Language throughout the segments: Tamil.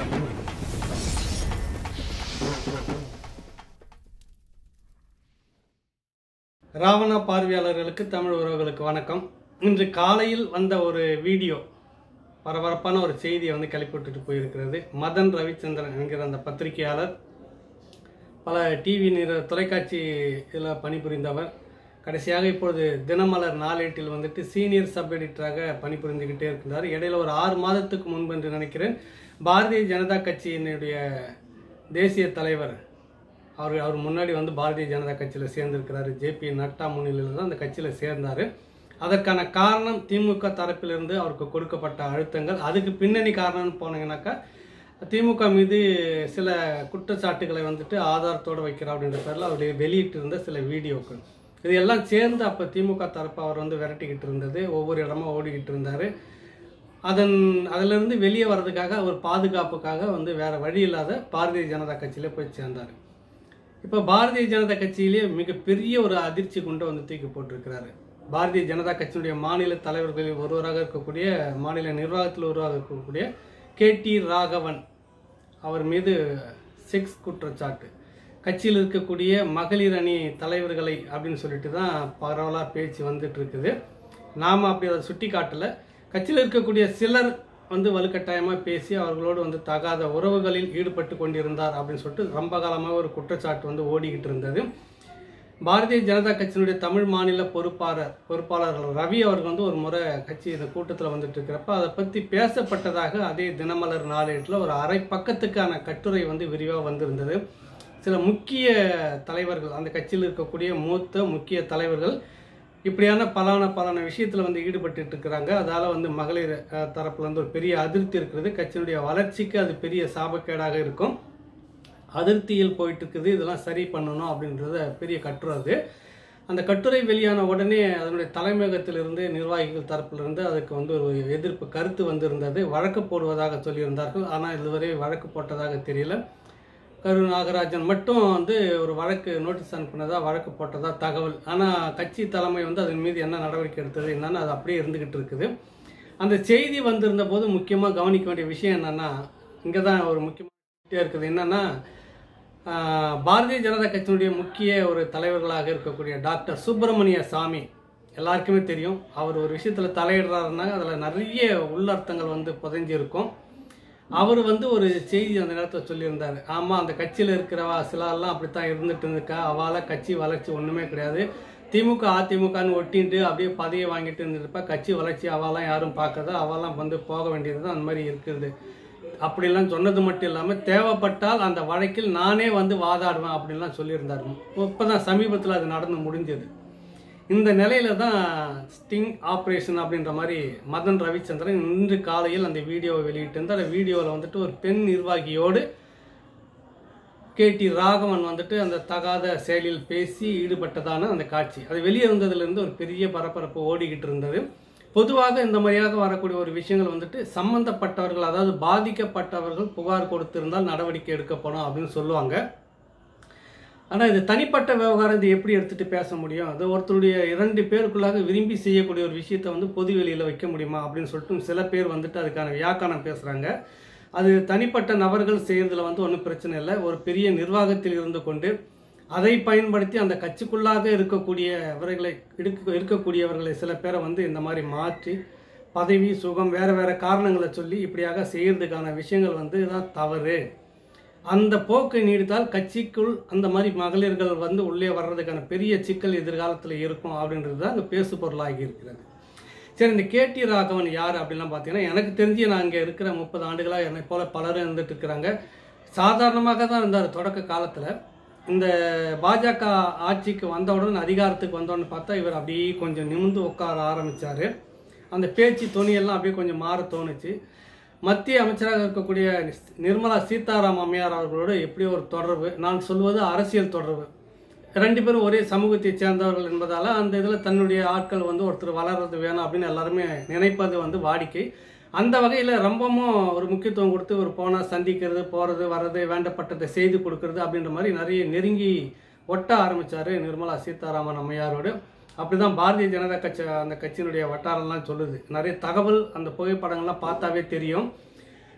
ராவணா பார்வையாளர்களுக்கு தமிழ் உறவுகளுக்கு வணக்கம் இன்று காலையில் வந்த ஒரு வீடியோ பரபரப்பான ஒரு செய்தியை வந்து கிளப்பி விட்டுட்டு போயிருக்கிறது மதன் ரவிச்சந்திரன் என்கிற அந்த பத்திரிகையாளர் பல டிவி நிற தொலைக்காட்சி இதில் பணிபுரிந்தவர் கடைசியாக இப்பொழுது தினமலர் நாளேட்டில் வந்துட்டு சீனியர் சப் எடிட்டராக பணிபுரிந்துக்கிட்டே இருக்கிறார் இடையில ஒரு ஆறு மாதத்துக்கு முன்பு என்று நினைக்கிறேன் பாரதிய ஜனதா கட்சியினுடைய தேசிய தலைவர் அவர் அவர் முன்னாடி வந்து பாரதிய ஜனதா கட்சியில் சேர்ந்திருக்கிறாரு ஜேபி நட்டா முன்னிலையில் தான் அந்த கட்சியில் சேர்ந்தார் அதற்கான காரணம் திமுக தரப்பிலிருந்து அவருக்கு கொடுக்கப்பட்ட அழுத்தங்கள் அதுக்கு பின்னணி காரணம்னு போனீங்கன்னாக்கா திமுக மீது சில குற்றச்சாட்டுகளை வந்துட்டு ஆதாரத்தோடு வைக்கிறார் அப்படின்ற பேரில் அவர் வெளியிட்டிருந்த சில வீடியோக்கள் இது எல்லாம் சேர்ந்து அப்போ திமுக தரப்பு அவர் வந்து விரட்டிக்கிட்டு இருந்தது ஒவ்வொரு இடமா ஓடிக்கிட்டு இருந்தார் அதன் அதிலிருந்து வெளியே வர்றதுக்காக அவர் பாதுகாப்புக்காக வந்து வேற வழி இல்லாத பாரதிய ஜனதா கட்சியில போய் சேர்ந்தார் இப்போ பாரதிய ஜனதா கட்சியிலே மிகப்பெரிய ஒரு அதிர்ச்சி கொண்டு வந்து தூக்கி போட்டிருக்கிறாரு பாரதிய ஜனதா கட்சியினுடைய மாநில தலைவர்களில் ஒருவராக இருக்கக்கூடிய மாநில நிர்வாகத்தில் ஒருவராக இருக்கக்கூடிய கே டி ராகவன் அவர் மீது செக்ஸ் குற்றச்சாட்டு கட்சியில் இருக்கக்கூடிய மகளிர் அணி தலைவர்களை அப்படின்னு சொல்லிட்டு தான் பரவலாக பேச்சு வந்துட்டு இருக்குது நாம் அப்படி அதை சுட்டி காட்டல கட்சியில் இருக்கக்கூடிய சிலர் வந்து வலுக்கட்டாயமாக பேசி அவர்களோடு வந்து தகாத உறவுகளில் ஈடுபட்டு கொண்டிருந்தார் அப்படின்னு சொல்லிட்டு ரொம்ப காலமாக ஒரு குற்றச்சாட்டு வந்து ஓடிக்கிட்டு இருந்தது பாரதிய ஜனதா கட்சியினுடைய தமிழ் மாநில பொறுப்பாளர் பொறுப்பாளர்கள் ரவி அவர்கள் வந்து ஒரு முறை கட்சி இந்த கூட்டத்தில் வந்துட்டு இருக்கிறப்ப அதை பற்றி பேசப்பட்டதாக அதே தினமலர் நாளேட்டில் ஒரு அரை பக்கத்துக்கான கட்டுரை வந்து விரிவாக வந்திருந்தது சில முக்கிய தலைவர்கள் அந்த கட்சியில் இருக்கக்கூடிய மூத்த முக்கிய தலைவர்கள் இப்படியான பலான பலான விஷயத்தில் வந்து ஈடுபட்டு இருக்கிறாங்க அதால் வந்து மகளிர் அஹ், தரப்புல வந்து ஒரு பெரிய அதிருப்தி இருக்கிறது கட்சியினுடைய வளர்ச்சிக்கு அது பெரிய சாபக்கேடாக இருக்கும் அதிருப்தியில் போயிட்டு இருக்குது இதெல்லாம் சரி பண்ணணும் அப்படின்றத பெரிய கட்டுரை அது அந்த கட்டுரை வெளியான உடனே அதனுடைய தலைமையகத்திலிருந்து நிர்வாகிகள் தரப்பிலிருந்து அதுக்கு வந்து ஒரு எதிர்ப்பு கருத்து வந்திருந்தது வழக்கு போடுவதாக சொல்லியிருந்தார்கள் ஆனால் இதுவரை வழக்கு போட்டதாக தெரியல கரு நாகராஜன் மட்டும் வந்து ஒரு வழக்கு நோட்டீஸ் அனுப்புனதா வழக்கு போட்டதா தகவல் ஆனால் கட்சி தலைமை வந்து அதன் மீது என்ன நடவடிக்கை எடுத்தது என்னன்னு அது அப்படியே இருந்துகிட்டு இருக்குது அந்த செய்தி வந்திருந்த போது முக்கியமாக கவனிக்க வேண்டிய விஷயம் என்னன்னா இங்கே தான் ஒரு முக்கியமாக இருக்குது என்னன்னா ஆஹ், பாரதிய ஜனதா கட்சியினுடைய முக்கிய ஒரு தலைவர்களாக இருக்கக்கூடிய டாக்டர் சுப்பிரமணிய சாமி எல்லாருக்குமே தெரியும் அவர் ஒரு விஷயத்தில் தலையிடுறாருன்னா அதில் நிறைய உள்ளர்த்தங்கள் வந்து புதைஞ்சிருக்கும் அவர் வந்து ஒரு செய்தி அந்த நேரத்தில் சொல்லியிருந்தார் ஆமாம் அந்த கட்சியில் இருக்கிறவா சிலர்லாம் அப்படித்தான் இருந்துட்டு இருக்கா அவளால் கட்சி வளர்ச்சி ஒன்றுமே கிடையாது திமுக அதிமுகன்னு ஒட்டிட்டு அப்படியே பதவியை வாங்கிட்டு இருந்திருப்பா கட்சி வளர்ச்சி அவெல்லாம் யாரும் பார்க்கறதா அவெல்லாம் வந்து போக வேண்டியது தான் அந்த மாதிரி இருக்குது அப்படிலாம் சொன்னது மட்டும் இல்லாமல் தேவைப்பட்டால் அந்த வழக்கில் நானே வந்து வாதாடுவேன் அப்படின்லாம் சொல்லியிருந்தார் இப்போ தான் சமீபத்தில் அது நடந்து முடிஞ்சது இந்த நிலையில தான் ஸ்டிங் ஆப்ரேஷன் அப்படின்ற மாதிரி மதன் ரவிச்சந்திரன் இன்று காலையில் அந்த வீடியோவை வெளியிட்டிருந்தார் அந்த வீடியோவில் வந்துட்டு ஒரு பெண் நிர்வாகியோடு கே டி ராகவன் வந்துட்டு அந்த தகாத செயலில் பேசி ஈடுபட்டதான அந்த காட்சி அது வெளியே வந்ததுலேருந்து ஒரு பெரிய பரபரப்பு ஓடிக்கிட்டு இருந்தது பொதுவாக இந்த மாதிரியாக வரக்கூடிய ஒரு விஷயங்கள் வந்துட்டு சம்பந்தப்பட்டவர்கள் அதாவது பாதிக்கப்பட்டவர்கள் புகார் கொடுத்திருந்தால் நடவடிக்கை எடுக்கப்படும் அப்படின்னு சொல்லுவாங்க ஆனால் இது தனிப்பட்ட விவகாரம் இது எப்படி எடுத்துட்டு பேச முடியும் அது ஒருத்தருடைய இரண்டு பேருக்குள்ளாக விரும்பி செய்யக்கூடிய ஒரு விஷயத்தை வந்து பொது வெளியில் வைக்க முடியுமா அப்படின்னு சொல்லிட்டு சில பேர் வந்துட்டு அதுக்கான வியாக்கானம் பேசுகிறாங்க அது தனிப்பட்ட நபர்கள் செய்யறதுல வந்து ஒன்றும் பிரச்சனை இல்லை ஒரு பெரிய நிர்வாகத்தில் இருந்து கொண்டு அதை பயன்படுத்தி அந்த கட்சிக்குள்ளாக இருக்கக்கூடியவர்களை இருக்க இருக்கக்கூடியவர்களை சில பேரை வந்து இந்த மாதிரி மாற்றி பதவி சுகம் வேற வேற காரணங்களை சொல்லி இப்படியாக செய்யறதுக்கான விஷயங்கள் வந்து தான் தவறு அந்த போக்கு நீடித்தால் கட்சிக்குள் அந்த மாதிரி மகளிர்கள் வந்து உள்ளே வர்றதுக்கான பெரிய சிக்கல் எதிர்காலத்தில் இருக்கும் அப்படின்றது தான் அங்கே பேசு பொருளாகி இருக்கிறது சரி இந்த கேடி ராகவன் யார் அப்படின்லாம் பார்த்தீங்கன்னா எனக்கு தெரிஞ்சு நான் இங்கே இருக்கிற முப்பது ஆண்டுகளாக என்னை போல பலரும் இருந்துட்டு இருக்கிறாங்க சாதாரணமாக தான் இருந்தார் தொடக்க காலத்தில் இந்த பாஜக ஆட்சிக்கு வந்தவுடன் அதிகாரத்துக்கு வந்தவுடனே பார்த்தா இவர் அப்படியே கொஞ்சம் நிமிர்ந்து உட்கார ஆரம்பிச்சாரு அந்த பேச்சு துணியெல்லாம் அப்படியே கொஞ்சம் மாற தோணுச்சு மத்திய அமைச்சராக இருக்கக்கூடிய நிர்மலா சீதாராம் அம்மையார் அவர்களோடு எப்படி ஒரு தொடர்பு நான் சொல்வது அரசியல் தொடர்பு ரெண்டு பேரும் ஒரே சமூகத்தைச் சேர்ந்தவர்கள் என்பதால அந்த இதில் தன்னுடைய ஆட்கள் வந்து ஒருத்தர் வளர்றது வேணும் அப்படின்னு எல்லாருமே நினைப்பது வந்து வாடிக்கை அந்த வகையில் ரொம்பவும் ஒரு முக்கியத்துவம் கொடுத்து ஒரு போனால் சந்திக்கிறது போகிறது வர்றது வேண்டப்பட்டதை செய்து கொடுக்கறது அப்படின்ற மாதிரி நிறைய நெருங்கி ஒட்ட ஆரம்பிச்சாரு நிர்மலா சீதாராமன் அம்மையாரோடு அப்படிதான் பாரதிய ஜனதா கட்சி அந்த கட்சியினுடைய வட்டாரம்லாம் சொல்லுது நிறைய தகவல் அந்த புகைப்படங்கள்லாம் பார்த்தாவே தெரியும்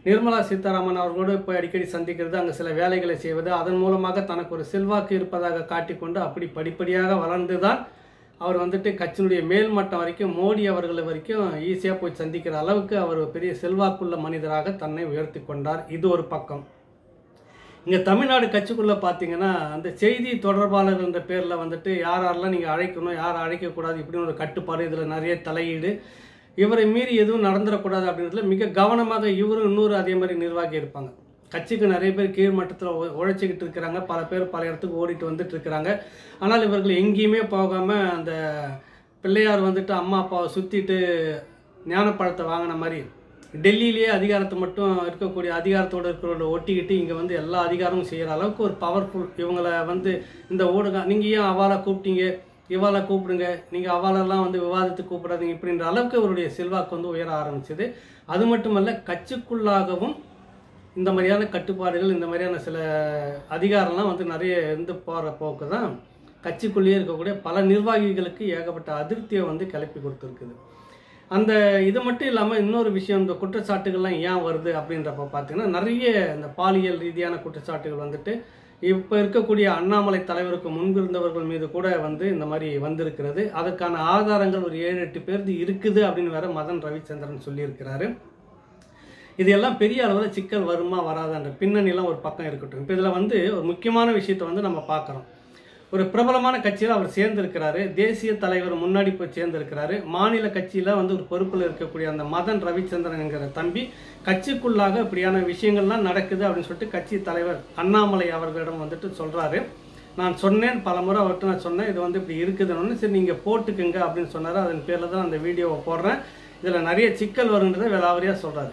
நிர்மலா சீதாராமன் அவர்களோடு போய் அடிக்கடி சந்திக்கிறது அங்கே சில வேலைகளை செய்வது அதன் மூலமாக தனக்கு ஒரு செல்வாக்கு இருப்பதாக காட்டிக்கொண்டு அப்படி படிப்படியாக வளர்ந்து தான் அவர் வந்துட்டு கட்சியினுடைய மேல்மட்டம் வரைக்கும் மோடி அவர்கள் வரைக்கும் ஈஸியாக போய் சந்திக்கிற அளவுக்கு அவர் ஒரு பெரிய செல்வாக்குள்ள மனிதராக தன்னை உயர்த்தி கொண்டார் இது ஒரு பக்கம் இங்கே தமிழ்நாடு கட்சிக்குள்ளே பார்த்தீங்கன்னா அந்த செய்தி தொடர்பாளர் என்ற பேரில் வந்துட்டு யார் யாரெல்லாம் நீங்கள் அழைக்கணும் யார் அழைக்கக்கூடாது இப்படின்னு ஒரு கட்டுப்பாடு இதில் நிறைய தலையீடு இவரை மீறி எதுவும் நடந்துடக்கூடாது அப்படின்றதுல மிக கவனமாக இவரும் இன்னொரு அதே மாதிரி நிர்வாகி இருப்பாங்க கட்சிக்கு நிறைய பேர் கீழ் மட்டத்தில் உழைச்சிக்கிட்டு இருக்கிறாங்க பல பேர் பல இடத்துக்கு ஓடிட்டு வந்துட்டு இருக்கிறாங்க ஆனால் இவர்கள் எங்கேயுமே போகாமல் அந்த பிள்ளையார் வந்துட்டு அம்மா அப்பாவை சுற்றிட்டு ஞானப்பழத்தை வாங்கின மாதிரி டெல்லியிலேயே அதிகாரத்தை மட்டும் இருக்கக்கூடிய அதிகாரத்தோடு இருக்கிறவங்கள ஒட்டிக்கிட்டு இங்கே வந்து எல்லா அதிகாரமும் செய்கிற அளவுக்கு ஒரு பவர்ஃபுல் இவங்களை வந்து இந்த ஊடகம் நீங்கள் ஏன் அவாலை கூப்பிட்டீங்க இவாளை கூப்பிடுங்க நீங்கள் அவாலெல்லாம் வந்து விவாதத்துக்கு கூப்பிடாதீங்க இப்படின்ற அளவுக்கு அவருடைய செல்வாக்கு வந்து உயர ஆரம்பிச்சது அது மட்டுமல்ல கட்சிக்குள்ளாகவும் இந்த மாதிரியான கட்டுப்பாடுகள் இந்த மாதிரியான சில அதிகாரம்லாம் வந்து நிறைய இருந்து போகிற போக்கு தான் கட்சிக்குள்ளேயே இருக்கக்கூடிய பல நிர்வாகிகளுக்கு ஏகப்பட்ட அதிருப்தியை வந்து கிளப்பி கொடுத்துருக்குது அந்த இது மட்டும் இல்லாமல் இன்னொரு விஷயம் இந்த குற்றச்சாட்டுகள்லாம் ஏன் வருது அப்படின்றப்ப பார்த்தீங்கன்னா நிறைய இந்த பாலியல் ரீதியான குற்றச்சாட்டுகள் வந்துட்டு இப்போ இருக்கக்கூடிய அண்ணாமலை தலைவருக்கு முன்பிருந்தவர்கள் மீது கூட வந்து இந்த மாதிரி வந்திருக்கிறது அதற்கான ஆதாரங்கள் ஒரு ஏழு எட்டு பேருக்கு இருக்குது அப்படின்னு வேற மதன் ரவிச்சந்திரன் சொல்லியிருக்கிறாரு இது எல்லாம் பெரிய அளவில் சிக்கல் வருமா வராதான்ற பின்னணிலாம் ஒரு பக்கம் இருக்கட்டும் இப்போ இதில் வந்து ஒரு முக்கியமான விஷயத்தை வந்து நம்ம பார்க்குறோம் ஒரு பிரபலமான கட்சியில் அவர் சேர்ந்திருக்கிறாரு தேசிய தலைவர் முன்னாடி போய் சேர்ந்திருக்கிறாரு மாநில கட்சியில் வந்து ஒரு பொறுப்பில் இருக்கக்கூடிய அந்த மதன் ரவிச்சந்திரன் என்கிற தம்பி கட்சிக்குள்ளாக இப்படியான விஷயங்கள்லாம் நடக்குது அப்படின்னு சொல்லிட்டு கட்சி தலைவர் அண்ணாமலை அவர்களிடம் வந்துட்டு சொல்கிறாரு நான் சொன்னேன் பல முறை அவர்கிட்ட நான் சொன்னேன் இது வந்து இப்படி இருக்குதுன்னு சரி நீங்கள் போட்டுக்குங்க அப்படின்னு சொன்னார் அதன் பேரில் தான் அந்த வீடியோவை போடுறேன் இதில் நிறைய சிக்கல் வருன்றதை விலாவரியாக சொல்கிறாரு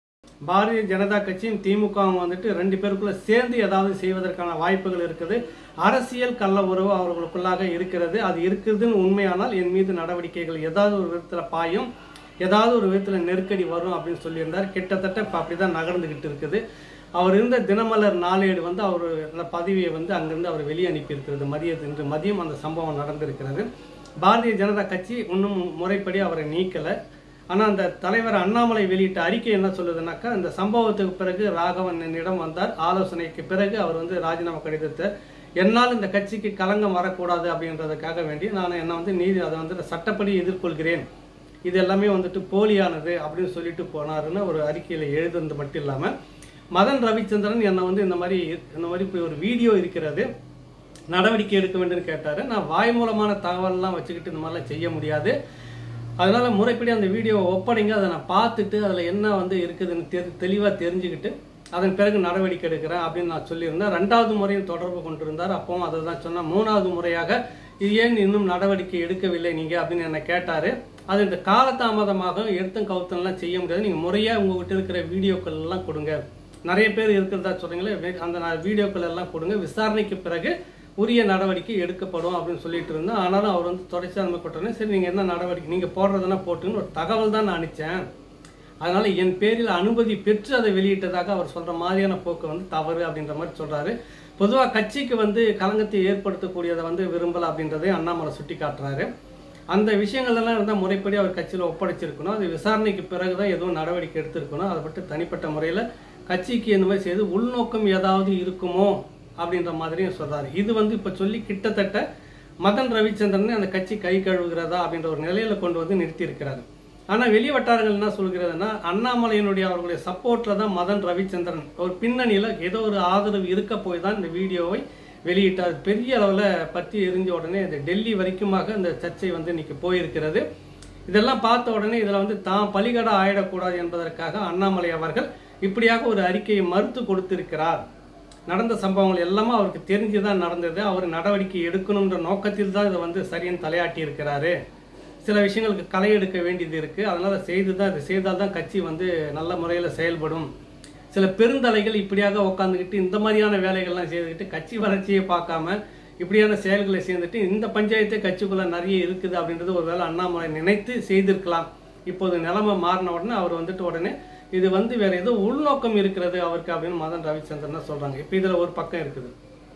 பாரதிய ஜனதா கட்சியும் திமுகவும் வந்துட்டு ரெண்டு பேருக்குள்ள சேர்ந்து ஏதாவது செய்வதற்கான வாய்ப்புகள் இருக்குது அரசியல் கள்ள உறவு அவர்களுக்குள்ளாக இருக்கிறது அது இருக்குதுன்னு உண்மையானால் என் மீது நடவடிக்கைகள் ஏதாவது ஒரு விதத்தில் பாயும் ஏதாவது ஒரு விதத்தில் நெருக்கடி வரும் அப்படின்னு சொல்லியிருந்தார் கிட்டத்தட்ட இப்போ அப்படி தான் நகர்ந்துக்கிட்டு இருக்குது அவர் இருந்த தினமலர் நாளேடு வந்து அவர் அந்த பதவியை வந்து அங்கிருந்து அவர் வெளியே அனுப்பியிருக்கிறது மதியத்து இன்று மதியம் அந்த சம்பவம் நடந்திருக்கிறது பாரதிய ஜனதா கட்சி இன்னும் முறைப்படி அவரை நீக்கலை ஆனால் அந்த தலைவர் அண்ணாமலை வெளியிட்ட அறிக்கை என்ன சொல்லுதுனாக்கா இந்த சம்பவத்துக்கு பிறகு ராகவன் என்னிடம் வந்தார் ஆலோசனைக்கு பிறகு அவர் வந்து ராஜினாமா கடிதத்தை என்னால் இந்த கட்சிக்கு களங்கம் வரக்கூடாது அப்படின்றதுக்காக வேண்டி நான் என்னை வந்து நீதி அதை வந்து சட்டப்படி எதிர்கொள்கிறேன் இது எல்லாமே வந்துட்டு போலியானது அப்படின்னு சொல்லிட்டு போனாருன்னு ஒரு அறிக்கையில் எழுதுனது மட்டும் இல்லாமல் மதன் ரவிச்சந்திரன் என்னை வந்து இந்த மாதிரி இந்த மாதிரி இப்படி ஒரு வீடியோ இருக்கிறது நடவடிக்கை எடுக்க வேண்டும்னு கேட்டார் நான் வாய்மூலமான தகவல்லாம் வச்சுக்கிட்டு இந்த மாதிரிலாம் செய்ய முடியாது அதனால முறைப்படி அந்த வீடியோவை ஒப்படைங்க அதை நான் பார்த்துட்டு அதில் என்ன வந்து இருக்குதுன்னு தெரி தெளிவாக தெரிஞ்சுக்கிட்டு அதன் பிறகு நடவடிக்கை எடுக்கிறேன் அப்படின்னு நான் சொல்லியிருந்தேன் ரெண்டாவது முறையும் தொடர்பு கொண்டிருந்தார் அப்பவும் அதை தான் சொன்னேன் மூணாவது முறையாக இது ஏன் இன்னும் நடவடிக்கை எடுக்கவில்லை நீங்கள் அப்படின்னு என்னை கேட்டார் அது இந்த காலதாமதமாக எடுத்தும் கவுத்தம்லாம் செய்ய முடியாது நீங்கள் முறையாக உங்ககிட்ட இருக்கிற வீடியோக்கள் எல்லாம் கொடுங்க நிறைய பேர் இருக்கிறதா சொல்கிறீங்களே அந்த நான் வீடியோக்கள் எல்லாம் கொடுங்க விசாரணைக்கு பிறகு உரிய நடவடிக்கை எடுக்கப்படும் அப்படின்னு சொல்லிட்டு இருந்தேன் ஆனாலும் அவர் வந்து தொடர்ச்சி அனுமதிப்பட்டோன்னே சரி நீங்கள் என்ன நடவடிக்கை நீங்கள் போடுறதுன்னா போட்டுன்னு ஒரு தகவல் தான் நான் அனுப்பிச்சேன் அதனால என் பேரில் அனுமதி பெற்று அதை வெளியிட்டதாக அவர் சொல்ற மாதிரியான போக்கு வந்து தவறு அப்படின்ற மாதிரி சொல்றாரு பொதுவாக கட்சிக்கு வந்து கலங்கத்தை ஏற்படுத்தக்கூடியதை வந்து விரும்பல அப்படின்றதையும் அண்ணாமலை சுட்டி காட்டுறாரு அந்த விஷயங்கள் எல்லாம் இருந்தால் முறைப்படி அவர் கட்சியில் ஒப்படைச்சிருக்கணும் அது விசாரணைக்கு பிறகு தான் எதுவும் நடவடிக்கை எடுத்திருக்கணும் அதை பற்றி தனிப்பட்ட முறையில் கட்சிக்கு இந்த மாதிரி செய்து உள்நோக்கம் ஏதாவது இருக்குமோ அப்படின்ற மாதிரியும் சொல்றாரு இது வந்து இப்போ சொல்லி கிட்டத்தட்ட மதன் ரவிச்சந்திரன் அந்த கட்சி கை கழுவுகிறதா அப்படின்ற ஒரு நிலையில கொண்டு வந்து நிறுத்தி இருக்கிறாரு ஆனால் வெளி வட்டாரங்கள் என்ன சொல்கிறதுனா அண்ணாமலையினுடைய அவர்களுடைய சப்போர்ட்டில் தான் மதன் ரவிச்சந்திரன் ஒரு பின்னணியில் ஏதோ ஒரு ஆதரவு இருக்க போய் தான் இந்த வீடியோவை வெளியிட்டார் பெரிய அளவில் பற்றி எரிஞ்ச உடனே இந்த டெல்லி வரைக்குமாக இந்த சர்ச்சை வந்து இன்னைக்கு போயிருக்கிறது இதெல்லாம் பார்த்த உடனே இதில் வந்து தான் பலிகடா ஆயிடக்கூடாது என்பதற்காக அண்ணாமலை அவர்கள் இப்படியாக ஒரு அறிக்கையை மறுத்து கொடுத்திருக்கிறார் நடந்த சம்பவங்கள் எல்லாமே அவருக்கு தெரிஞ்சு தான் நடந்தது அவர் நடவடிக்கை எடுக்கணுன்ற நோக்கத்தில் தான் இதை வந்து சரின்னு தலையாட்டி இருக்கிறாரு சில விஷயங்களுக்கு களை எடுக்க வேண்டியது இருக்கு அதனால செய்து தான் இது செய்தால் தான் கட்சி வந்து நல்ல முறையில் செயல்படும் சில பெருந்தலைகள் இப்படியாக உட்காந்துக்கிட்டு இந்த மாதிரியான வேலைகள்லாம் செய்துக்கிட்டு கட்சி வளர்ச்சியை பார்க்காம இப்படியான செயல்களை சேர்ந்துட்டு இந்த பஞ்சாயத்து கட்சிக்குள்ள நிறைய இருக்குது அப்படின்றது ஒருவேளை அண்ணாமலை நினைத்து செய்திருக்கலாம் இப்போது நிலைமை மாறின உடனே அவர் வந்துட்டு உடனே இது வந்து வேற ஏதோ உள்நோக்கம் இருக்கிறது அவருக்கு அப்படின்னு மதன் ரவிச்சந்திரன் சொல்றாங்க இப்போ இதுல ஒரு பக்கம் இருக்குது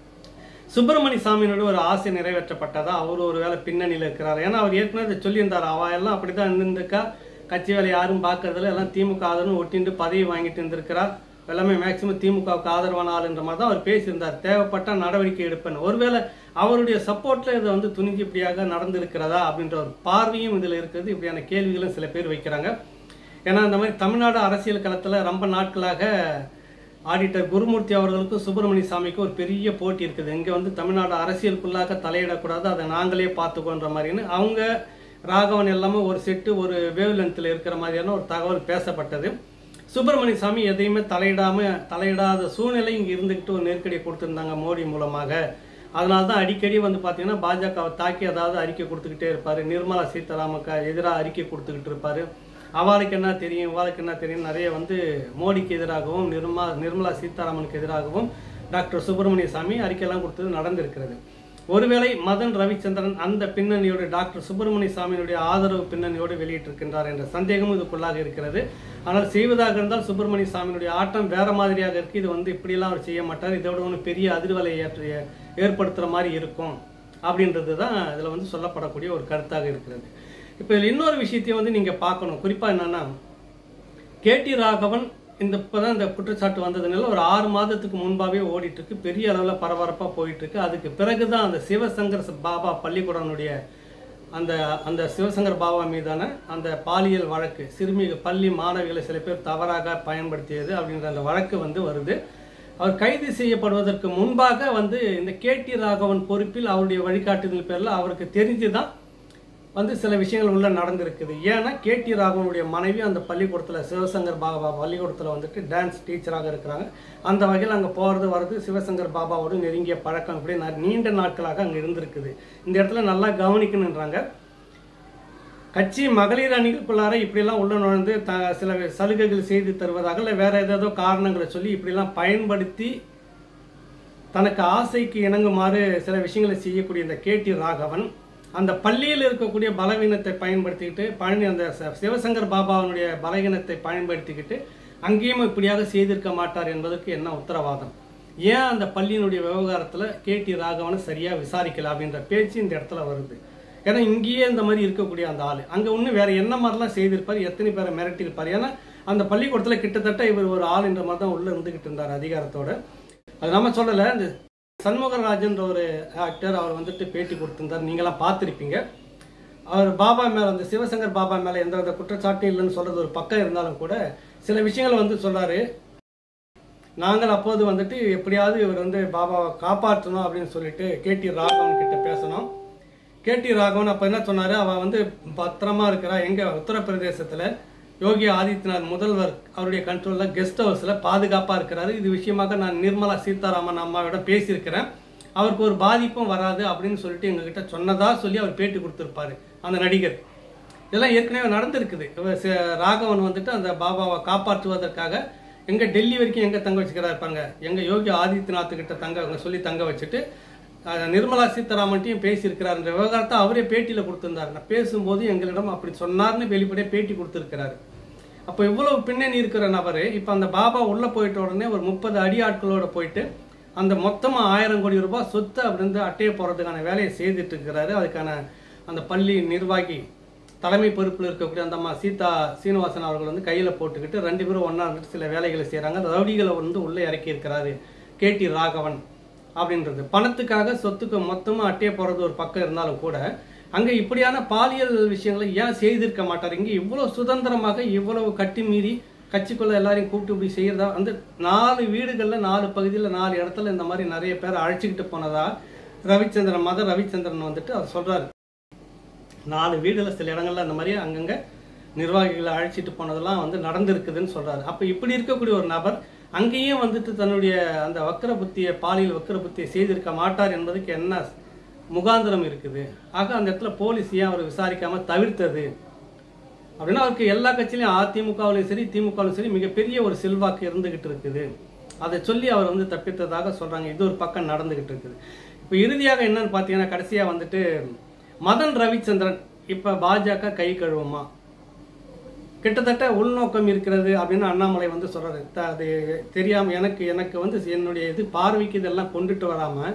சுப்பிரமணி சாமியினோட ஒரு ஆசை நிறைவேற்றப்பட்டதா அவர் ஒரு வேலை பின்னணியில் இருக்கிறார் ஏன்னா அவர் ஏற்கனவே இதை சொல்லியிருந்தார் அவ எல்லாம் அப்படிதான் இருந்திருக்கா கட்சி வேலை யாரும் பார்க்கறதில்ல எல்லாம் திமுக ஆதரவு ஒட்டிட்டு பதவி வாங்கிட்டு இருந்திருக்கிறார் எல்லாமே மேக்சிமம் திமுகவுக்கு ஆதரவான ஆளுன்ற மாதிரி தான் அவர் பேசியிருந்தார் தேவைப்பட்ட நடவடிக்கை எடுப்பேன் ஒருவேளை அவருடைய சப்போர்ட்ல இதை வந்து துணிஞ்சு இப்படியாக நடந்திருக்கிறதா அப்படின்ற ஒரு பார்வையும் இதில் இருக்குது இப்படியான கேள்விகளும் சில பேர் வைக்கிறாங்க ஏன்னா இந்த மாதிரி தமிழ்நாடு அரசியல் களத்தில் ரொம்ப நாட்களாக ஆடிட்டர் குருமூர்த்தி அவர்களுக்கும் சுப்பிரமணிய சாமிக்கும் ஒரு பெரிய போட்டி இருக்குது இங்கே வந்து தமிழ்நாடு அரசியலுக்குள்ளாக தலையிடக்கூடாது அதை நாங்களே பார்த்துக்கோன்ற மாதிரின்னு அவங்க ராகவன் எல்லாமே ஒரு செட்டு ஒரு வேவ் லென்த்தில் இருக்கிற மாதிரியான ஒரு தகவல் பேசப்பட்டது சுப்பிரமணிய சாமி எதையுமே தலையிடாம தலையிடாத சூழ்நிலை இங்கே இருந்துக்கிட்டு ஒரு நெருக்கடியை கொடுத்துருந்தாங்க மோடி மூலமாக அதனால தான் அடிக்கடி வந்து பார்த்தீங்கன்னா பாஜகவை தாக்கி அதாவது அறிக்கை கொடுத்துக்கிட்டே இருப்பார் நிர்மலா சீதாராமக்கு எதிராக அறிக்கை கொடுத்துக்கிட்டு இருப்பார் அவளுக்கு என்ன தெரியும் இவாளுக்கு என்ன தெரியும் நிறைய வந்து மோடிக்கு எதிராகவும் நிர்மா நிர்மலா சீதாராமனுக்கு எதிராகவும் டாக்டர் சுப்பிரமணிய சாமி அறிக்கையெல்லாம் கொடுத்தது நடந்திருக்கிறது ஒருவேளை மதன் ரவிச்சந்திரன் அந்த பின்னணியோடு டாக்டர் சுப்பிரமணிய சாமியினுடைய ஆதரவு பின்னணியோடு வெளியிட்டிருக்கின்றார் என்ற சந்தேகமும் இதுக்குள்ளாக இருக்கிறது ஆனால் செய்வதாக இருந்தால் சுப்பிரமணிய சாமியினுடைய ஆட்டம் வேற மாதிரியாக இருக்கு இது வந்து இப்படியெல்லாம் அவர் செய்ய மாட்டார் இதோட ஒன்று பெரிய அதிர்வலை ஏற்ற ஏற்படுத்துகிற மாதிரி இருக்கும் அப்படின்றது தான் இதில் வந்து சொல்லப்படக்கூடிய ஒரு கருத்தாக இருக்கிறது இப்போ இதில் இன்னொரு விஷயத்தையும் வந்து நீங்கள் பார்க்கணும் குறிப்பாக என்னன்னா கேடி ராகவன் இந்த இப்போதான் இந்த குற்றச்சாட்டு வந்ததுனால ஒரு ஆறு மாதத்துக்கு முன்பாகவே ஓடிட்டு இருக்கு பெரிய அளவில் பரபரப்பாக போயிட்டு இருக்கு அதுக்கு பிறகுதான் அந்த சிவசங்கர் பாபா பள்ளிக்கூடனுடைய அந்த அந்த சிவசங்கர் பாபா மீதான அந்த பாலியல் வழக்கு சிறுமி பள்ளி மாணவிகளை சில பேர் தவறாக பயன்படுத்தியது அப்படின்ற அந்த வழக்கு வந்து வருது அவர் கைது செய்யப்படுவதற்கு முன்பாக வந்து இந்த கேடி ராகவன் பொறுப்பில் அவருடைய வழிகாட்டுதல் பேரில் அவருக்கு தெரிஞ்சுதான் வந்து சில விஷயங்கள் உள்ள நடந்திருக்குது ஏன்னா கேடி ராகவனுடைய மனைவி அந்த பள்ளிக்கூடத்தில் சிவசங்கர் பாபா பள்ளிக்கூடத்தில் வந்துட்டு டான்ஸ் டீச்சராக இருக்கிறாங்க அந்த வகையில் அங்கே போகிறது வர்றது சிவசங்கர் பாபாவோடு நெருங்கிய பழக்கம் இப்படி ந- நீண்ட நாட்களாக அங்கே இருந்திருக்குது இந்த இடத்துல நல்லா கவனிக்கணுன்றாங்க கட்சி மகளிர் அணிகளுக்குள்ளார இப்படிலாம் உள்ள நுழைந்து த சில சலுகைகள் செய்து தருவதாக இல்லை வேற ஏதேதோ காரணங்களை சொல்லி இப்படிலாம் பயன்படுத்தி தனக்கு ஆசைக்கு இணங்குமாறு சில விஷயங்களை செய்யக்கூடிய இந்த கேடி ராகவன் அந்த பள்ளியில் இருக்கக்கூடிய பலவீனத்தை பயன்படுத்திக்கிட்டு பழனி அந்த ச- சிவசங்கர் பாபாவினுடைய பலவீனத்தை பயன்படுத்திக்கிட்டு அங்கேயும் இப்படியாக செய்திருக்க மாட்டார் என்பதற்கு என்ன உத்தரவாதம் ஏன் அந்த பள்ளியினுடைய விவகாரத்தில் கேடி ராகவனை சரியாக விசாரிக்கல அப்படின்ற பேச்சு இந்த இடத்துல வருது ஏன்னா இங்கேயே இந்த மாதிரி இருக்கக்கூடிய அந்த ஆள் அங்கே இன்னும் வேற என்ன மாதிரிலாம் செய்திருப்பார் எத்தனை பேரை மிரட்டியிருப்பார் ஏன்னா அந்த பள்ளிக்கூடத்தில் கிட்டத்தட்ட இவர் ஒரு ஆள் என்ற மாதிரி தான் உள்ளே இருந்துகிட்டு இருந்தார் அதிகாரத்தோட அது நம்ம சொல்லலை இந்த சண்முகராஜன்ற ஒரு ஆக்டர் அவர் வந்துட்டு பேட்டி கொடுத்திருந்தார் நீங்களாம் பார்த்துருப்பீங்க அவர் பாபா மேலே அந்த சிவசங்கர் பாபா மேலே எந்த வித குற்றச்சாட்டும் இல்லைன்னு சொல்றது ஒரு பக்கம் இருந்தாலும் கூட சில விஷயங்களை வந்து சொல்றாரு நாங்கள் அப்போது வந்துட்டு எப்படியாவது இவர் வந்து பாபாவை காப்பாற்றணும் அப்படின்னு சொல்லிட்டு கேடி ராகவன் கிட்ட பேசணும் கேடி ராகவன் அப்போ என்ன சொன்னாரு அவ வந்து பத்திரமா இருக்கிறா எங்க உத்தரப்பிரதேசத்துல யோகி ஆதித்யநாத் முதல்வர் அவருடைய கண்ட்ரோல்ல கெஸ்ட் ஹவுஸ்ல பாதுகாப்பா இருக்கிறாரு இது விஷயமாக நான் நிர்மலா சீதாராமன் அம்மாவிடம் பேசியிருக்கிறேன் அவருக்கு ஒரு பாதிப்பும் வராது அப்படின்னு சொல்லிட்டு எங்ககிட்ட சொன்னதா சொல்லி அவர் பேட்டி கொடுத்திருப்பாரு அந்த நடிகர் இதெல்லாம் ஏற்கனவே நடந்திருக்குது இவர் சி- ராகவன் வந்துட்டு அந்த பாபாவை காப்பாற்றுவதற்காக எங்க டெல்லி வரைக்கும் எங்க தங்க வச்சுக்கிறா இருப்பாங்க எங்க யோகி ஆதித்யநாத் கிட்ட தங்க அவங்க சொல்லி தங்க வச்சுட்டு அஹ், நிர்மலா சீதாராமன்ட்டையும் பேசியிருக்கிறாருன்ற விவகாரத்தை அவரே பேட்டியில கொடுத்திருந்தாரு நான் பேசும்போது எங்களிடம் அப்படி சொன்னார்னு வெளிப்படையாக பேட்டி கொடுத்திருக்கிறாரு அப்போ இவ்வளவு பின்னணி இருக்கிற நபர் இப்போ அந்த பாபா உள்ள போயிட்ட உடனே ஒரு முப்பது அடி ஆட்களோட போயிட்டு அந்த மொத்தமா ஆயிரம் கோடி ரூபாய் சொத்து அப்படின்னு அட்டையை போறதுக்கான வேலையை செய்துட்டு இருக்கிறாரு அதுக்கான அந்த பள்ளி நிர்வாகி தலைமை பொறுப்பில் இருக்கக்கூடிய அந்த அம்மா சீதா சீனிவாசன் அவர்கள் வந்து கையில் போட்டுக்கிட்டு ரெண்டு பேரும் ஒன்றா இருந்துட்டு சில வேலைகளை செய்கிறாங்க ரவுடிகளை வந்து உள்ளே இறக்கி இருக்கிறாரு கேடி ராகவன் அப்படின்றது பணத்துக்காக சொத்துக்கு மொத்தமாக அட்டையை போடுறது ஒரு பக்கம் இருந்தாலும் கூட அங்கே இப்படியான பாலியல் விஷயங்களை ஏன் செய்திருக்க மாட்டார் இங்கே இவ்வளோ சுதந்திரமாக இவ்வளவு கட்டி மீறி கட்சிக்குள்ள எல்லாரையும் கூப்பிட்டு இப்படி செய்யறதா வந்து நாலு வீடுகளில் நாலு பகுதியில் நாலு இடத்துல இந்த மாதிரி நிறைய பேர் அழைச்சிக்கிட்டு போனதா ரவிச்சந்திரன் மத ரவிச்சந்திரன் வந்துட்டு அவர் சொல்றாரு நாலு வீடுல சில இடங்கள்ல அந்த மாதிரி அங்கங்க நிர்வாகிகளை அழைச்சிட்டு போனதெல்லாம் வந்து நடந்திருக்குதுன்னு சொல்றாரு அப்ப இப்படி இருக்கக்கூடிய ஒரு நபர் அங்கேயும் வந்துட்டு தன்னுடைய அந்த வக்கர புத்தியை பாலியல் வக்கர புத்தியை செய்திருக்க மாட்டார் என்பதுக்கு என்ன முகாந்திரம் இருக்குது ஆக அந்த இடத்துல போலீஸ் ஏன் அவர் விசாரிக்காம தவிர்த்தது அப்படின்னா அவருக்கு எல்லா கட்சியிலையும் அதிமுகவிலையும் சரி திமுகவிலும் சரி மிகப்பெரிய ஒரு செல்வாக்கு இருந்துகிட்டு இருக்குது அதை சொல்லி அவர் வந்து தப்பித்ததாக சொல்றாங்க இது ஒரு பக்கம் நடந்துகிட்டு இருக்குது இப்போ இறுதியாக என்னன்னு பார்த்தீங்கன்னா கடைசியா வந்துட்டு மதன் ரவிச்சந்திரன் இப்ப பாஜக கை கழுவுமா கிட்டத்தட்ட உள்நோக்கம் இருக்கிறது அப்படின்னு அண்ணாமலை வந்து சொல்றாரு த- அது தெரியாம எனக்கு எனக்கு வந்து என்னுடைய இது பார்வைக்கு இதெல்லாம் கொண்டுட்டு வராம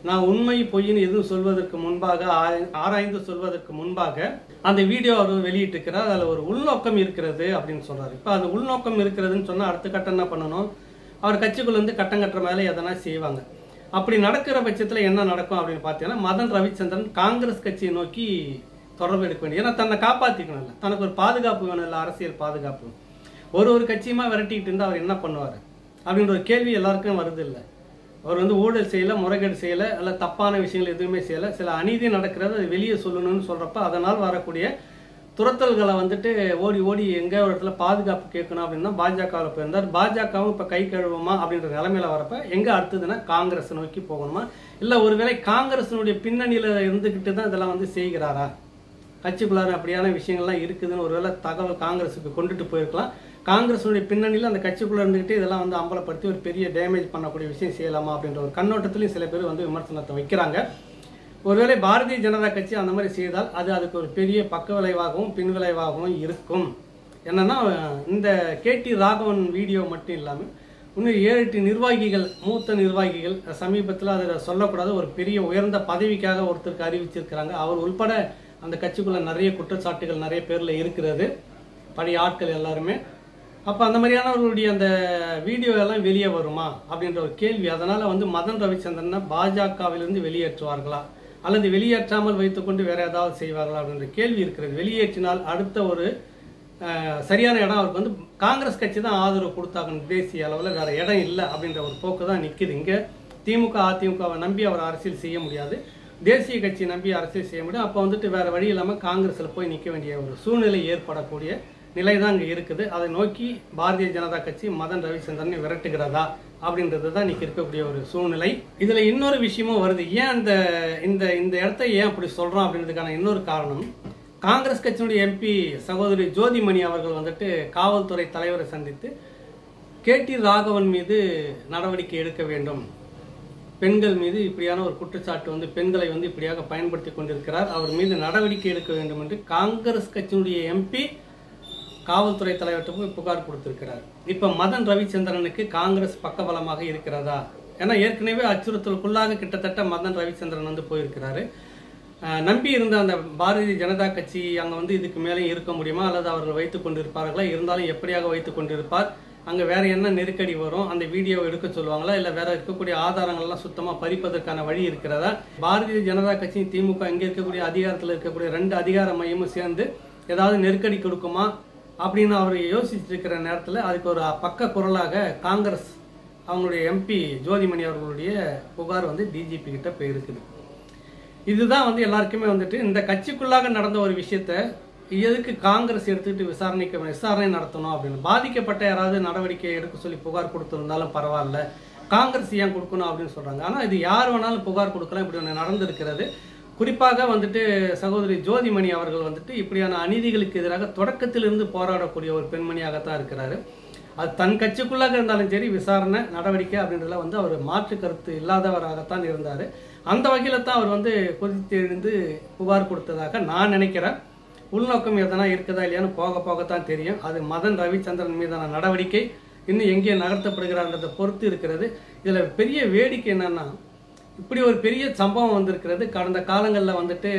நான் உண்மை பொய்ன்னு எதுவும் சொல்வதற்கு முன்பாக ஆராய்- ஆராய்ந்து சொல்வதற்கு முன்பாக அந்த வீடியோ அவர் வெளியிட்டிருக்கிறார் அதில் ஒரு உள்நோக்கம் இருக்கிறது அப்படின்னு சொல்றாரு இப்போ அது உள்நோக்கம் இருக்கிறதுன்னு சொன்னால் அடுத்த கட்டம் என்ன பண்ணணும் அவர் கட்சிக்குள்ள இருந்து கட்டம் கட்டுற மேலே எதனா செய்வாங்க அப்படி நடக்கிற பட்சத்தில் என்ன நடக்கும் அப்படின்னு பார்த்தீங்கன்னா மதன் ரவிச்சந்திரன் காங்கிரஸ் கட்சியை நோக்கி தொடர்பு எடுக்க வேண்டிய ஏன்னா தன்னை காப்பாற்றிக்கணும்ல தனக்கு ஒரு பாதுகாப்பு வேணும் இல்லை அரசியல் பாதுகாப்பு ஒரு ஒரு கட்சியுமா விரட்டிக்கிட்டு இருந்தால் அவர் என்ன பண்ணுவார் அப்படின்ற ஒரு கேள்வி எல்லாருக்கும் வருது இல்லை அவர் வந்து ஊழல் செய்யலை முறைகேடு செய்யலை அல்ல தப்பான விஷயங்கள் எதுவுமே செய்யலை சில அநீதி நடக்கிறது அது வெளியே சொல்லணும்னு சொல்கிறப்ப அதனால் வரக்கூடிய துரத்தல்களை வந்துட்டு ஓடி ஓடி எங்கே ஒரு இடத்துல பாதுகாப்பு கேட்கணும் அப்படின்னு தான் பாஜகவில் போயிருந்தார் பாஜகவும் இப்போ கை கழுவுமா அப்படின்ற நிலைமையில வரப்ப எங்கே அடுத்ததுன்னா காங்கிரஸ் நோக்கி போகணுமா இல்லை ஒருவேளை காங்கிரஸினுடைய பின்னணியில் இருந்துக்கிட்டு தான் இதெல்லாம் வந்து செய்கிறாரா கட்சிக்குள்ளார அப்படியான விஷயங்கள்லாம் இருக்குதுன்னு ஒருவேளை தகவல் காங்கிரஸுக்கு கொண்டுட்டு போயிருக்கலாம் காங்கிரஸுடைய பின்னணியில் அந்த கட்சிக்குள்ள இருந்துகிட்டு இதெல்லாம் வந்து அம்பலப்படுத்தி ஒரு பெரிய டேமேஜ் பண்ணக்கூடிய விஷயம் செய்யலாமா அப்படின்ற ஒரு கண்ணோட்டத்திலையும் சில பேர் வந்து விமர்சனத்தை வைக்கிறாங்க ஒருவேளை பாரதிய ஜனதா கட்சி அந்த மாதிரி செய்தால் அது அதுக்கு ஒரு பெரிய பக்க விளைவாகவும் பின் விளைவாகவும் இருக்கும் என்னன்னா இந்த கேடி ராகவன் வீடியோ மட்டும் இல்லாமல் இன்னும் ஏழு எட்டு நிர்வாகிகள் மூத்த நிர்வாகிகள் சமீபத்தில் அதில் சொல்லக்கூடாத ஒரு பெரிய உயர்ந்த பதவிக்காக ஒருத்தருக்கு அறிவிச்சிருக்கிறாங்க அவர் உள்பட அந்த கட்சிக்குள்ள நிறைய குற்றச்சாட்டுகள் நிறைய பேரில் இருக்கிறது பழைய ஆட்கள் எல்லாருமே அப்போ அந்த மாதிரியானவர்களுடைய அந்த வீடியோ எல்லாம் வெளியே வருமா அப்படின்ற ஒரு கேள்வி அதனால வந்து மதன் ரவிச்சந்திரனை பாஜகவிலிருந்து வெளியேற்றுவார்களா அல்லது வெளியேற்றாமல் வைத்துக்கொண்டு வேற ஏதாவது செய்வார்களா அப்படின்ற கேள்வி இருக்கிறது வெளியேற்றினால் அடுத்த ஒரு அஹ், சரியான இடம் அவருக்கு வந்து காங்கிரஸ் கட்சி தான் ஆதரவு கொடுத்தாகணும் தேசிய அளவில் வேற இடம் இல்லை அப்படின்ற ஒரு போக்கு தான் நிற்குது இங்கே திமுக அதிமுகவை நம்பி அவர் அரசியல் செய்ய முடியாது தேசிய கட்சி நம்பி அரசியல் செய்ய முடியும் அப்போ வந்துட்டு வேற வழி இல்லாமல் காங்கிரஸில் போய் நிற்க வேண்டிய ஒரு சூழ்நிலை ஏற்படக்கூடிய நிலை தான் இங்கே இருக்குது அதை நோக்கி பாரதிய ஜனதா கட்சி மதன் ரவிச்சந்திரனை விரட்டுகிறதா அப்படின்றது தான் இன்னைக்கு இருக்கக்கூடிய ஒரு சூழ்நிலை இதுல இன்னொரு விஷயமும் வருது ஏன் அந்த இந்த இந்த இடத்த ஏன் அப்படி சொல்றோம் அப்படின்றதுக்கான இன்னொரு காரணம் காங்கிரஸ் கட்சியினுடைய எம்பி சகோதரி ஜோதிமணி அவர்கள் வந்துட்டு காவல்துறை தலைவரை சந்தித்து கேடி ராகவன் மீது நடவடிக்கை எடுக்க வேண்டும் பெண்கள் மீது இப்படியான ஒரு குற்றச்சாட்டு வந்து பெண்களை வந்து இப்படியாக பயன்படுத்தி கொண்டிருக்கிறார் அவர் மீது நடவடிக்கை எடுக்க வேண்டும் என்று காங்கிரஸ் கட்சியினுடைய எம்பி காவல்துறை தலைவர்கிட்ட போய் புகார் கொடுத்திருக்கிறார் இப்ப மதன் ரவிச்சந்திரனுக்கு காங்கிரஸ் பக்கபலமாக இருக்கிறதா ஏன்னா ஏற்கனவே அச்சுறுத்தலுக்குள்ளாக கிட்டத்தட்ட மதன் ரவிச்சந்திரன் வந்து போயிருக்கிறாரு அஹ் நம்பி இருந்த அந்த பாரதிய ஜனதா கட்சி அங்க வந்து இதுக்கு மேலே இருக்க முடியுமா அல்லது அவர்கள் வைத்துக் கொண்டிருப்பார்களா இருந்தாலும் எப்படியாக வைத்துக் கொண்டிருப்பார் அங்க வேற என்ன நெருக்கடி வரும் அந்த வீடியோவை எடுக்க சொல்லுவாங்களா இல்ல வேற இருக்கக்கூடிய ஆதாரங்கள்லாம் சுத்தமா பறிப்பதற்கான வழி இருக்கிறதா பாரதிய ஜனதா கட்சி திமுக இங்க இருக்கக்கூடிய அதிகாரத்தில் இருக்கக்கூடிய ரெண்டு அதிகார மையமும் சேர்ந்து ஏதாவது நெருக்கடி கொடுக்குமா அப்படின்னு அவர் யோசிச்சுட்டு இருக்கிற நேரத்தில் அதுக்கு ஒரு பக்க குரலாக காங்கிரஸ் அவங்களுடைய எம்பி ஜோதிமணி அவர்களுடைய புகார் வந்து டிஜிபி கிட்ட போயிருக்குது இதுதான் வந்து எல்லாருக்குமே வந்துட்டு இந்த கட்சிக்குள்ளாக நடந்த ஒரு விஷயத்த எதுக்கு காங்கிரஸ் எடுத்துக்கிட்டு விசாரணைக்கு விசாரணை நடத்தணும் அப்படின்னு பாதிக்கப்பட்ட யாராவது நடவடிக்கை எடுக்க சொல்லி புகார் கொடுத்திருந்தாலும் பரவாயில்ல காங்கிரஸ் ஏன் கொடுக்கணும் அப்படின்னு சொல்றாங்க ஆனா இது யார் வேணாலும் புகார் கொடுக்கலாம் இப்படி ஒன்று நடந்திருக்கிறது குறிப்பாக வந்துட்டு சகோதரி ஜோதிமணி அவர்கள் வந்துட்டு இப்படியான அநீதிகளுக்கு எதிராக தொடக்கத்திலிருந்து போராடக்கூடிய ஒரு பெண்மணியாகத்தான் இருக்கிறாரு அது தன் கட்சிக்குள்ளாக இருந்தாலும் சரி விசாரணை நடவடிக்கை அப்படின்றதுல வந்து அவர் மாற்று கருத்து இல்லாதவராகத்தான் இருந்தார் அந்த வகையில தான் அவர் வந்து கொதித்து எழுந்து புகார் கொடுத்ததாக நான் நினைக்கிறேன் உள்நோக்கம் எதனா இருக்குதா இல்லையான்னு போக போகத்தான் தெரியும் அது மதன் ரவிச்சந்திரன் மீதான நடவடிக்கை இன்னும் எங்கே நகர்த்தப்படுகிறான்றதை பொறுத்து இருக்கிறது இதுல பெரிய வேடிக்கை என்னன்னா இப்படி ஒரு பெரிய சம்பவம் வந்திருக்கிறது கடந்த காலங்களில் வந்துட்டு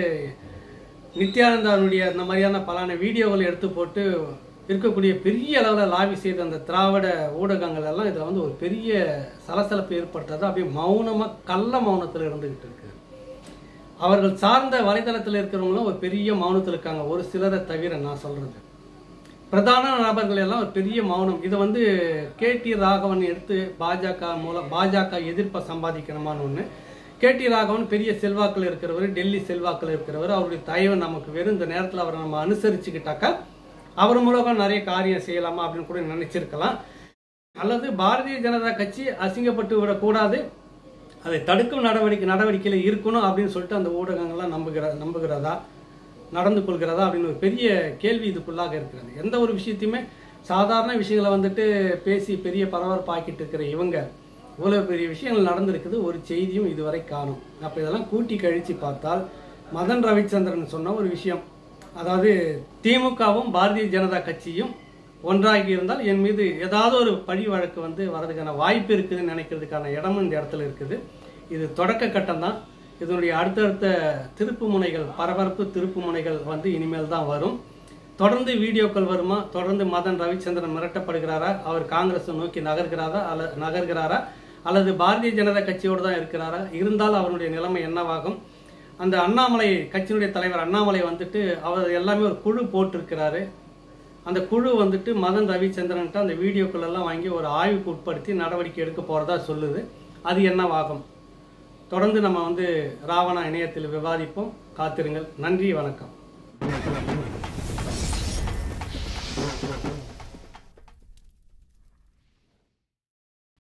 நித்யானந்தாவுடைய இந்த மாதிரியான பலான வீடியோகளை எடுத்து போட்டு இருக்கக்கூடிய பெரிய அளவில் லாபி செய்த அந்த திராவிட ஊடகங்கள் எல்லாம் இதில் வந்து ஒரு பெரிய சலசலப்பு ஏற்படுத்துறது அப்படியே மௌனமாக கள்ள மௌனத்தில் இருந்துகிட்டு இருக்கு அவர்கள் சார்ந்த வலைதளத்தில் இருக்கிறவங்களும் ஒரு பெரிய மௌனத்தில் இருக்காங்க ஒரு சிலரை தவிர நான் சொல்றது பிரதான நபர்கள் எல்லாம் ஒரு பெரிய மௌனம் இதை வந்து கே டி ராகவன் எடுத்து பாஜக மூலம் பாஜக எதிர்ப்பை சம்பாதிக்கணுமான்னு ஒன்று கே டி ராகவன் பெரிய செல்வாக்கில் இருக்கிறவர் டெல்லி செல்வாக்கில் இருக்கிறவர் அவருடைய தயவு நமக்கு வெறும் இந்த நேரத்தில் அவரை நம்ம அனுசரிச்சுக்கிட்டாக்கா அவர் மூலமாக நிறைய காரியம் செய்யலாமா அப்படின்னு கூட நினைச்சிருக்கலாம் அல்லது பாரதிய ஜனதா கட்சி அசிங்கப்பட்டு விடக்கூடாது அதை தடுக்கும் நடவடிக்கை நடவடிக்கையில் இருக்கணும் அப்படின்னு சொல்லிட்டு அந்த ஊடகங்கள்லாம் நம்புகிற நம்புகிறதா நடந்து கொள்கிறதா அப்படின்னு ஒரு பெரிய கேள்வி இதுக்குள்ளாக இருக்கிறது எந்த ஒரு விஷயத்தையுமே சாதாரண விஷயங்களை வந்துட்டு பேசி பெரிய பரபரப்பாக்கிட்டு இருக்கிற இவங்க இவ்வளோ பெரிய விஷயங்கள் நடந்திருக்குது ஒரு செய்தியும் இதுவரை காணும் அப்போ இதெல்லாம் கூட்டி கழிச்சு பார்த்தால் மதன் ரவிச்சந்திரன் சொன்ன ஒரு விஷயம் அதாவது திமுகவும் பாரதிய ஜனதா கட்சியும் ஒன்றாகி இருந்தால் என் மீது ஏதாவது ஒரு பழி வழக்கு வந்து வரதுக்கான வாய்ப்பு இருக்குதுன்னு நினைக்கிறதுக்கான இடமும் இந்த இடத்துல இருக்குது இது தொடக்க கட்டம் தான் இதனுடைய அடுத்தடுத்த திருப்பு முனைகள் பரபரப்பு திருப்பு முனைகள் வந்து இனிமேல் தான் வரும் தொடர்ந்து வீடியோக்கள் வருமா தொடர்ந்து மதன் ரவிச்சந்திரன் மிரட்டப்படுகிறாரா அவர் காங்கிரஸை நோக்கி நகர்கிறாரா அல்ல நகர்கிறாரா அல்லது பாரதிய ஜனதா கட்சியோடு தான் இருக்கிறாரா இருந்தால் அவருடைய நிலைமை என்னவாகும் அந்த அண்ணாமலை கட்சியினுடைய தலைவர் அண்ணாமலை வந்துட்டு அவர் எல்லாமே ஒரு குழு போட்டிருக்கிறாரு அந்த குழு வந்துட்டு மதன் ரவிச்சந்திரன்ட்ட அந்த வீடியோக்கள் எல்லாம் வாங்கி ஒரு ஆய்வுக்கு உட்படுத்தி நடவடிக்கை எடுக்க போறதா சொல்லுது அது என்னவாகும் தொடர்ந்து நம்ம வந்து ராவணா இணையத்தில் விவாதிப்போம் காத்திருங்கள் நன்றி வணக்கம்